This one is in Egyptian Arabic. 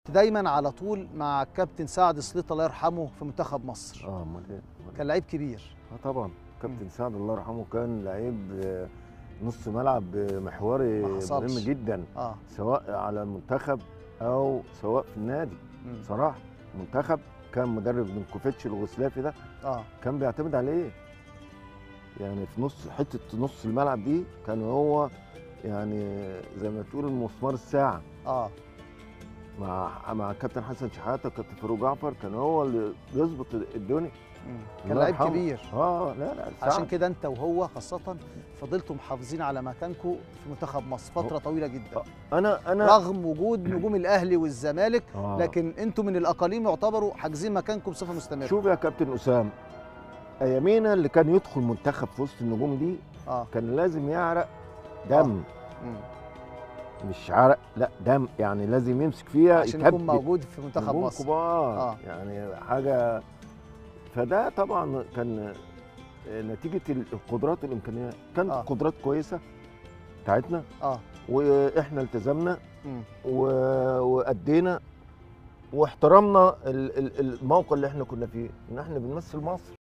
كنت دايما على طول مع الكابتن سعد سليط الله يرحمه في منتخب مصر اه امال ايه أمال إيه؟ كان لعيب كبير اه طبعا كابتن سعد الله يرحمه كان لعيب آه، نص ملعب آه، محوري ما حصلش. مهم جدا اه سواء على المنتخب او سواء في النادي مم. صراحه المنتخب كان مدرب نينكوفيتش اليوغوسلافي ده اه كان بيعتمد عليه يعني في نص حته نص الملعب دي كان هو يعني زي ما تقول مسمار الساعه اه مع مع كابتن حسن شحاته وكابتن فاروق جعفر كان هو اللي بيظبط الدنيا مم. كان الله لعيب يرحمه. كبير اه لا لا عشان سعد. كده انت وهو خاصه فضلتوا محافظين على مكانكم في منتخب مصر فتره طويله جدا انا انا رغم وجود نجوم الاهلي والزمالك آه. لكن انتوا من الاقاليم يعتبروا حاجزين مكانكم بصفه مستمره شوف يا كابتن اسام ايامينا اللي كان يدخل منتخب في وسط النجوم دي اه كان لازم يعرق دم مم. مش عرق لا دم يعني لازم يمسك فيها عشان يكون يتبت. موجود في منتخب نجوم مصر كبار آه. يعني حاجه فده طبعا كان نتيجه القدرات والامكانيات كانت آه. آه. قدرات كويسه بتاعتنا اه واحنا التزمنا مم. و- وادينا واحترمنا ال- ال- الموقع اللي احنا كنا فيه ان احنا بنمثل مصر